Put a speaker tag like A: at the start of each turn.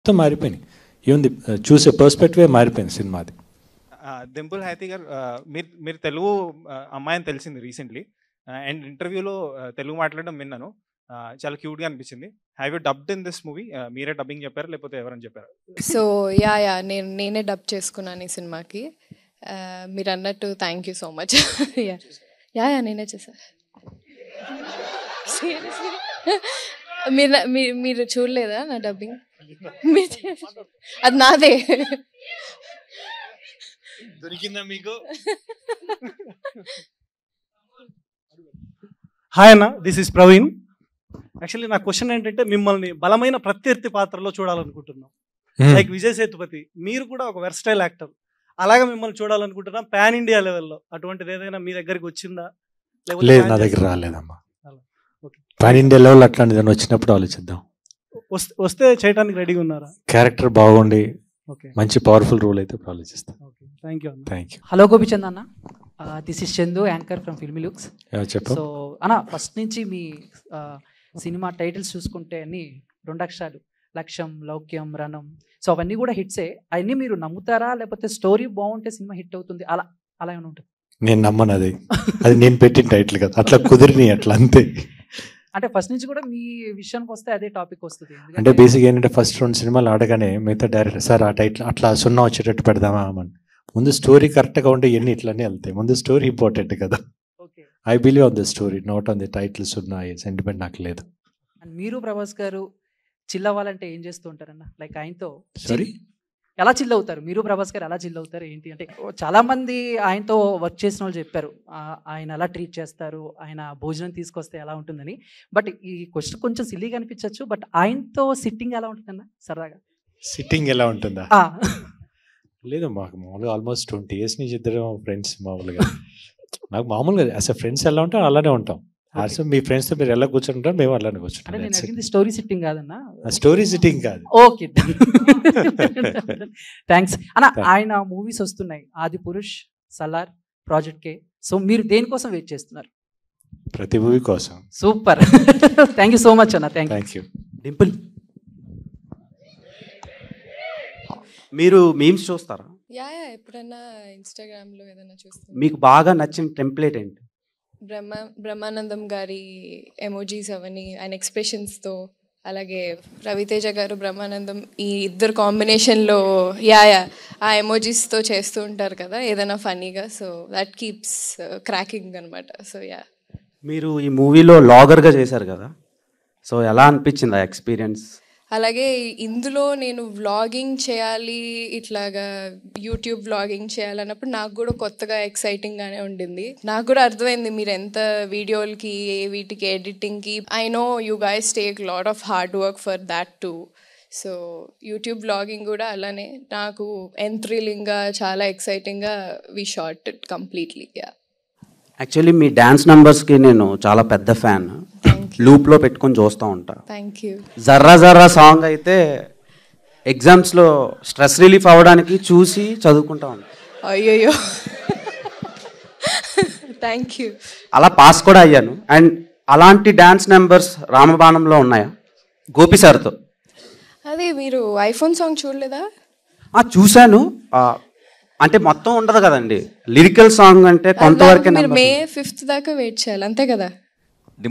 A: మొత్తం మారిపోయినాయి even the చూసే పర్స్పెక్టివే మారిపోయింది సినిమాది
B: ఆ, దింపుల్ హ్యాతీ గారు ఆ, మీరు మీరు తెలుగు ఆ, అమ్మాయి అని తెలిసింది రీసెంట్లీ అండ్ ఇంటర్వ్యూలో తెలుగు మాట్లాడడం విన్నాను ఆ, చాలా క్యూట్గా అనిపించింది have you dubbed in this movie మీరే డబ్బింగ్ చెప్పారా లేకపోతే ఎవరని చెప్పారు
C: సో యా యా నేను నేనే డబ్ చేసుకున్నాను ఈ సినిమాకి ఆ, మీరు అన్నట్టు thank you so much yeah yeah yeah నేనే చేశా Seriously? మీరు నా- మీ- మీరు చూడలేదా నా డబ్బింగ్ మీరు చేశారు. అది నాదే
B: దొరికిందా మీకు
D: హాయ్ అన్న దిస్ ఇస్ ప్రవీణ్ యాక్చువల్లీ నా క్వశ్చన్ ఏంటంటే మిమ్మల్ని బలమైన ప్రత్యర్థి పాత్రలో చూడాలనుకుంటున్నాం లైక్ విజయ్ సేతుపతి మీరు కూడా ఒక వెర్స్టైల్ యాక్టర్ అలాగే మిమ్మల్ని చూడాలనుకుంటున్నాం పాన్ ఇండియా లెవెల్లో అటువంటిది ఏదైనా మీ దగ్గరికి వచ్చిందా లేకపోతే
A: లేదు
D: plan
A: నా దగ్గర
D: చేస్తారా?
A: రాలేదమ్మా
D: అలా. ఓకే.
A: పాన్ ఇండియా లెవెల్ అట్లాంటిది ఏదైనా వచ్చినప్పుడు ఆలోచిద్దాం
D: వస్తే- వస్తే చేయడానికి రెడీగా ఉన్నారా
A: క్యారెక్టర్ బాగుండి
D: ఓకే
A: మంచి పవర్ఫుల్ రోల్ అయితే ఇప్పుడు ఆలోచిస్తాం
D: ఓకే థ్యాంక్ యూ అన్న
A: థ్యాంక్ యూ
E: హలో గోపిచంద్ అన్న this is Chandu anchor from Filmy Looks
A: చెప్పు
E: సో అన్న ఫస్ట్ నుంచి మీ ఆ, సినిమా టైటిల్స్ చూసుకుంటే అన్ని రెండు అక్షరాలు లక్ష్యం లౌక్యం రణం సో అవన్నీ కూడా హిట్సే అవన్నీ మీరు నమ్ముతారా లేకపోతే స్టోరీ బాగుంటే సినిమా హిట్ అవుతుంది అలా అలా ఏమైనా ఉంటుంది
A: నేను నమ్మను అది అది నేను పెట్టిన టైటిల్ కదా అట్లా కుదిరిని అట్లా అంతే
E: అంటే ఫస్ట్ నుంచి కూడా మీ విషయానికి వస్తే అదే టాపిక్ వస్తుంది
A: అంటే
E: ఎందుకంటే-
A: బేసిక్ ఏంటంటే ఫస్ట్ రెండు సినిమాలు ఆడగానే మిగతా డైరెక్టర్ సార్ ఆ టైటిల్ అట్లా సున్నా వచ్చేటట్టు పెడదామా అని ముందు స్టోరీ కరెక్ట్గా ఉంటే ఎన్ని ఇట్లానే వెళ్తాయి ముందు స్టోరీ ఇంపార్టెంట్ కదా
E: okay
A: I believe on the story not on the title సున్నా సెంటిమెంట్ నాకు లేదు
E: అండ్ మీరు ప్రభాస్ గారు చిల్ అవ్వాలంటే ఏం చేస్తూ ఉంటారన్న లైక్ ఆయనతో
A: సారీ
E: chill- ఎలా చిల్ అవుతారు మీరు ప్రభాస్ గారు ఎలా చిల్ అవుతారు ఏంటి అంటే చాలా మంది ఆయనతో వర్క్ చేసిన వాళ్ళు చెప్పారు ఆ- ఆయన ఎలా ట్రీట్ చేస్తారు ఆయన భోజనం తీసుకొస్తే ఎలా ఉంటుందని బట్ ఈ క్వశ్చన్ కొంచెం సిల్లీగా అనిపించవచ్చు బట్ ఆయనతో సిట్టింగ్ ఎలా ఉంటుందన్న సరదాగా
A: సిట్టింగ్ ఎలా ఉంటుందా
E: ఆ,
A: లేదు మాకు మామూలుగా ఆల్మోస్ట్ ట్వంటీ ఇయర్స్ నుంచి ఇద్దరు ఫ్రెండ్స్ మామూలుగా నాకు మామూలుగా అసలు ఫ్రెండ్స్ ఎలా ఉంటాం అలానే ఉంటాం అసలు మీ ఫ్రెండ్స్తో మీరు ఎలా కూర్చుంటారు మేము అలానే
E: అంటే నేను
A: కూర్చుంటాం
E: అడిగింది స్టోరీ సిట్టింగ్ కాదన్న
A: స్టోరీ సిట్టింగ్ కాదు
E: ఓకే థ్యాంక్స్ అన్న ఆయన మూవీస్ వస్తున్నాయి Adi Purush Salaar project K so మీరు దేనికోసం వెయిట్ చేస్తున్నారు
A: ప్రతి మూవీ కోసం
E: super thank you so much అన్న థ్యాంక్
A: థ్యాంక్ యూ
F: డింపుల్ మీరు మీమ్స్ చూస్తారా
C: యా యా ఎప్పుడన్నా ఇన్స్టాగ్రామ్లో ఏదైనా చూస్తాను
F: మీకు బాగా నచ్చిన టెంప్లెట్ ఏంటి
C: బ్రహ్మ బ్రహ్మానందం గారి ఎమోజీస్ అవన్నీ ఆయన ఎక్స్ప్రెషన్స్తో అలాగే రవితేజ గారు బ్రహ్మానందం ఈ ఇద్దరు కాంబినేషన్లో యా యా ఆ ఎమోజీస్తో చేస్తూ ఉంటారు కదా ఏదైనా ఫన్నీగా సో దట్ కీప్స్ క్రాకింగ్ అనమాట సో యా
F: మీరు ఈ మూవీలో లాగర్గా చేశారు కదా సో ఎలా అనిపించింది ఆ ఎక్స్పీరియన్స్
C: అలాగే ఇందులో నేను వ్లాగింగ్ చేయాలి ఇట్లాగా యూట్యూబ్ వ్లాగింగ్ చేయాలన్నప్పుడు నాకు కూడా కొత్తగా ఎక్సైటింగ్గానే ఉండింది నాకు కూడా అర్థమైంది మీరు ఎంత వీడియోలకి వీటికి ఎడిటింగ్కి I know you guys take lot of hard work for that too so YouTube vlogging కూడా అలానే నాకు ఎంత్రిలింగ్గా చాలా ఎక్సైటింగ్గా we shot it completely yeah
F: actually మీ డ్యాన్స్ నంబర్స్కి నేను చాలా పెద్ద ఫ్యాన్ లూప్లో పెట్టుకొని చూస్తూ ఉంటా
C: థ్యాంక్ యూ
F: జర్రా జర్రా సాంగ్ అయితే ఎగ్జామ్స్లో స్ట్రెస్ రిలీఫ్ అవ్వడానికి చూసి చదువుకుంటా ఉంటా
C: అయ్యయ్యో థ్యాంక్ యూ
F: అలా పాస్ కూడా అయ్యాను అండ్ అలాంటి డ్యాన్స్ నెంబర్స్ రామబాణంలో ఉన్నాయా గోపి సార్తో
C: అదే మీరు ఐఫోన్ సాంగ్ చూడలేదా
F: ఆ, చూశాను ఆ, అంటే మొత్తం ఉండదు కదండి లిరికల్ సాంగ్ అంటే కొంతవరకే
C: మీరు
F: numbers
C: మే
F: ఉంటాయి.
C: ఫిఫ్త్ దాకా వెయిట్ చేయాలి అంతే కదా